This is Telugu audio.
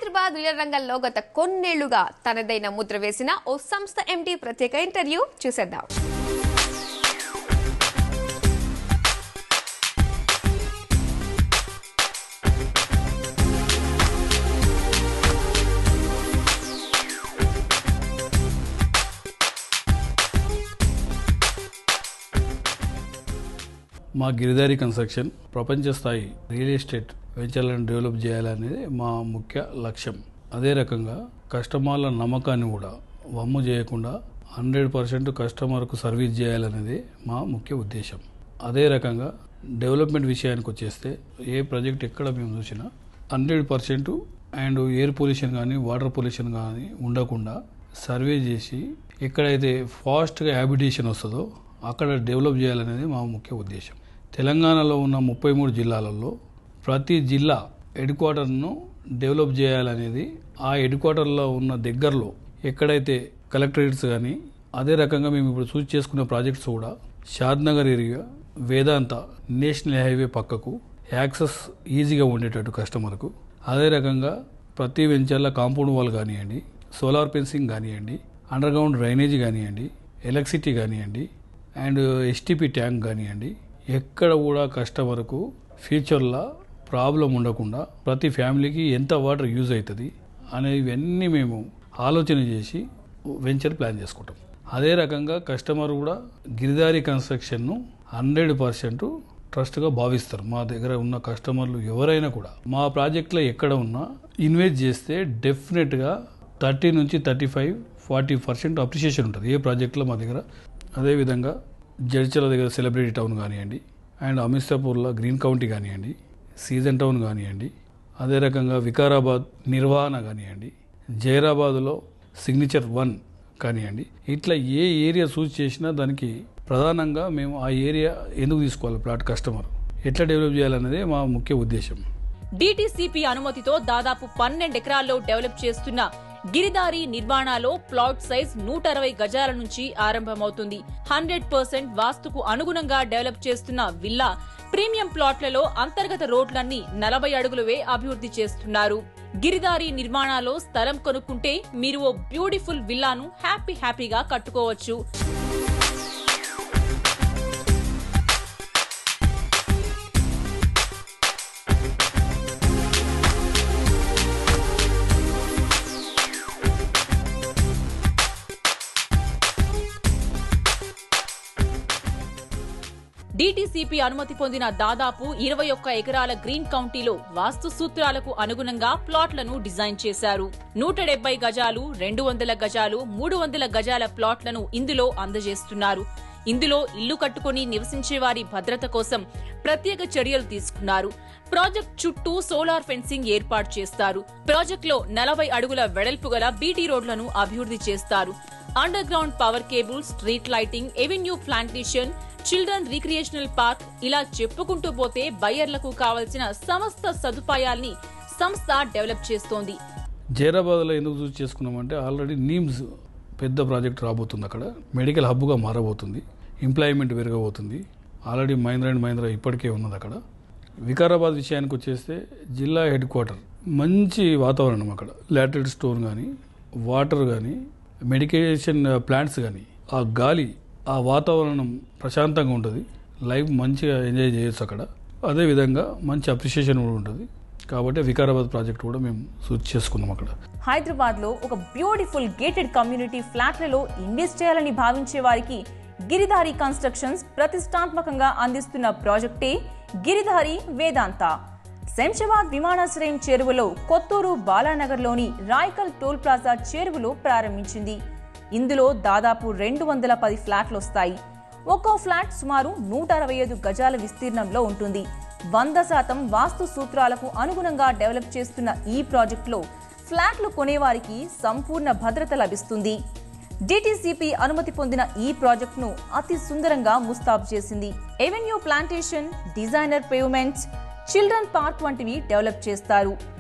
హైదరాబాద్ రియల్ రంగంలో గత కొన్నేళ్లుగా తనదైన ముద్ర వేసిన ఓ సంస్థ ఎండి ప్రత్యేక ఇంటర్వ్యూ చూసేద్దాం మా గిరిదారి కన్స్ట్రక్షన్ ప్రపంచ స్థాయి రియల్ ఎస్టేట్ వెంచర్లను డెవలప్ చేయాలనేది మా ముఖ్య లక్ష్యం అదే రకంగా కస్టమర్ల నమ్మకాన్ని కూడా వమ్ము చేయకుండా హండ్రెడ్ పర్సెంట్ కస్టమర్కు సర్వీస్ చేయాలనేది మా ముఖ్య ఉద్దేశం అదే రకంగా డెవలప్మెంట్ విషయానికి వచ్చేస్తే ఏ ప్రాజెక్ట్ ఎక్కడ మేము చూసినా hundred percent and air pollution కానీ వాటర్ పొల్యూషన్ కానీ ఉండకుండా సర్వే చేసి ఎక్కడైతే ఫాస్ట్గా హ్యాబిటేషన్ వస్తుందో అక్కడ డెవలప్ చేయాలనేది మా ముఖ్య ఉద్దేశం తెలంగాణలో ఉన్న ముప్పై మూడు జిల్లాలలో ప్రతి జిల్లా హెడ్ క్వార్టర్ను డెవలప్ చేయాలనేది ఆ హెడ్ క్వార్టర్లో ఉన్న దగ్గరలో ఎక్కడైతే కలెక్టరేట్స్ కానీ అదే రకంగా మేము ఇప్పుడు చూస్ చేసుకున్న ప్రాజెక్ట్స్ కూడా Shadnagar area Vedanta national highway పక్కకు యాక్సెస్ ఈజీగా ఉండేటట్టు కస్టమర్కు అదే రకంగా ప్రతి వెంచర్ల కాంపౌండ్ వాల్ కానివ్వండి సోలార్ ఫెన్సింగ్ కానివ్వండి అండర్ గ్రౌండ్ డ్రైనేజ్ కానివ్వండి ఎలక్ట్రిసిటీ కానివ్వండి అండ్ ఎస్టీపీ ట్యాంక్ కానివ్వండి ఎక్కడ కూడా కస్టమర్కు ఫ్యూచర్లో ప్రాబ్లం ఉండకుండా ప్రతి ఫ్యామిలీకి ఎంత వాటర్ యూజ్ అవుతుంది అనేవన్నీ మేము ఆలోచన చేసి వెంచర్ ప్లాన్ చేసుకుంటాం అదే రకంగా కస్టమర్ కూడా గిరిదారి కన్స్ట్రక్షన్ను హండ్రెడ్ పర్సెంట్ ట్రస్ట్గా భావిస్తారు మా దగ్గర ఉన్న కస్టమర్లు ఎవరైనా కూడా మా ప్రాజెక్ట్లో ఎక్కడ ఉన్నా ఇన్వెస్ట్ చేస్తే డెఫినెట్గా థర్టీ నుంచి thirty five forty percent appreciation ఉంటుంది ఏ ప్రాజెక్ట్లో మా దగ్గర అదేవిధంగా జడ్చల దగ్గర సెలబ్రిటీ టౌన్ కానివ్వండి అండ్ అమిర్సాపూర్లో గ్రీన్ కౌంటీ కానివ్వండి సీజన్ టౌన్ కానివ్వండి అదే రకంగా వికారాబాద్ నిర్వహణ కానివ్వండి జైరాబాద్లో సిగ్నేచర్ వన్ కానివ్వండి ఇట్లా ఏ ఏరియా సూచ్ చేసినా దానికి ప్రధానంగా మేము ఆ ఏరియా ఎందుకు తీసుకోవాలి ప్లాట్ కస్టమర్ ఎట్లా డెవలప్ చేయాలనేదే మా ముఖ్య ఉద్దేశం డిటిసిపి అనుమతితో దాదాపు పన్నెండు ఎకరాల్లో డెవలప్ చేస్తున్న గిరిదారి నిర్మాణాలో ప్లాట్ సైజ్ నూట అరవై గజాల నుంచి ఆరంభమవుతుంది హండ్రెడ్ పర్సెంట్ వాస్తుకు అనుగుణంగా డెవలప్ చేస్తున్న విల్లా ప్రీమియం ప్లాట్లలో అంతర్గత రోడ్లన్నీ నలభై అడుగులవే అభివృద్ధి చేస్తున్నారు గిరిదారి నిర్మాణాలో స్థలం కొనుక్కుంటే మీరు ఓ బ్యూటిఫుల్ విల్లాను హ్యాపీ హ్యాపీగా కట్టుకోవచ్చు డిటిసిపి అనుమతి పొందిన దాదాపు ఇరవై ఒక్క ఎకరాల గ్రీన్ కౌంటీలో వాస్తు సూత్రాలకు అనుగుణంగా ప్లాట్లను డిజైన్ చేశారు నూట డెబ్బై గజాలు రెండు వందల గజాలు మూడు వందల గజాల ప్లాట్లను ఇందులో అందజేస్తున్నారు ఇందులో ఇల్లు కట్టుకుని నివసించే వారి భద్రత కోసం ప్రత్యేక చర్యలు తీసుకున్నారు ప్రాజెక్ట్ చుట్టూ సోలార్ ఫెన్సింగ్ ఏర్పాటు చేస్తారు ప్రాజెక్ట్ లో నలభై అడుగుల వెడల్పు గల బీటీ రోడ్లను అభివృద్ధి చేస్తారు underground power cable street lighting avenue plantation children recreational park ఇలా చెప్పుకుంటూ పోతే బయ్యర్లకు కావలసిన సమస్త సదుపాయాల్ని సంస్థ డెవలప్ చేస్తోంది జైరాబాద్లో ఎందుకు చూస్ చేసుకున్నామంటే ఆల్రెడీ నీమ్స్ పెద్ద ప్రాజెక్ట్ రాబోతుంది అక్కడ మెడికల్ హబ్గా మారబోతుంది ఎంప్లాయ్మెంట్ పెరగబోతుంది ఆల్రెడీ మహేంద్ర అండ్ మహేంద్ర ఇప్పటికే ఉన్నది అక్కడ వికారాబాద్ విషయానికి వచ్చేస్తే జిల్లా హెడ్ క్వార్టర్ మంచి వాతావరణం అక్కడ లాటరీ స్టోర్ కానీ వాటర్ కానీ మెడికేషన్ ప్లాంట్స్ కానీ ఆ గాలి ఆ వాతావరణం ప్రశాంతంగా ఉంటుంది లైఫ్ మంచిగా ఎంజాయ్ చేయొచ్చు అక్కడ అదేవిధంగా మంచి అప్రిషియేషన్ కూడా ఉంటుంది కాబట్టి వికారాబాద్ ప్రాజెక్ట్ కూడా మేము సూచ్ చేసుకున్నాం అక్కడ హైదరాబాద్ లో ఒక బ్యూటిఫుల్ గేటెడ్ కమ్యూనిటీ ఫ్లాట్లలో ఇన్వెస్ట్ చేయాలని భావించే వారికి గిరిధారి కన్స్ట్రక్షన్స్ ప్రతిష్టాత్మకంగా అందిస్తున్న ప్రాజెక్టే గిరిధారి వేదాంత శంషాబాద్ విమానాశ్రయం చేరువలో కొత్తూరు బాలానగర్లోని రాయ్కల్ టోల్ ప్లాజా చేరువలో ప్రారంభించింది ఇందులో దాదాపు రెండు వందల పది ఫ్లాట్లు వస్తాయి ఒక్కో ఫ్లాట్ సుమారు నూట అరవై ఐదు గజాల విస్తీర్ణంలో ఉంటుంది వంద శాతం వాస్తు సూత్రాలకు అనుగుణంగా డెవలప్ చేస్తున్న ఈ ప్రాజెక్టులో ఫ్లాట్లు కొనేవారికి సంపూర్ణ భద్రత లభిస్తుంది డిటిసిపి అనుమతి పొందిన ఈ ప్రాజెక్టును అతి సుందరంగా ముస్తాబు చేసింది avenue plantation designer pavements children park వంటివి డెవలప్ చేస్తారు